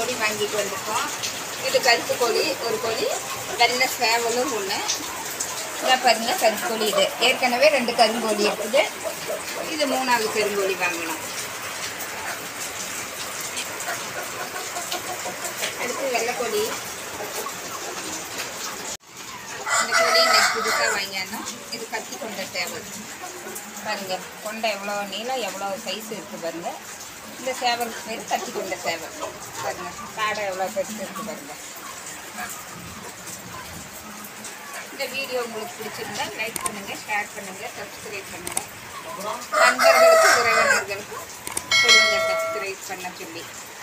கோழி வாங்கிட்டு வந்திருக்கோம் இது கருப்பு கோழி ஒரு கோழி வெள்ளை சேவலும் ஒன்று இதான் பாருங்க கருங்கோழி இது ஏற்கனவே ரெண்டு கருங்கோழி இருக்குது இது மூணாவது கருங்கோழி வாங்கணும் அடுத்து வெள்ளைக்கோழி இந்த கோழி இன்னைக்கு புதுசாக வாங்கியானோம் இது கத்தி கொண்ட சேவல் பாருங்க கொண்டை எவ்வளோ நீளம் எவ்வளோ சைஸ் இருக்குது பாருங்க இந்த சேவலுக்கு பேர் கத்தி கொண்ட சேவல் பாருங்க காடை எவ்வளோ பெருசு இருக்குது பாருங்க இந்த வீடியோ உங்களுக்கு பிடிச்சிருந்தா லைக் பண்ணுங்கள் ஷேர் பண்ணுங்கள் சப்ஸ்கிரைப் பண்ணுங்கள் நண்பர்களுக்கும் உறவினர்களுக்கும் சொல்லுங்கள் சப்ஸ்கிரைப் பண்ண சொல்லி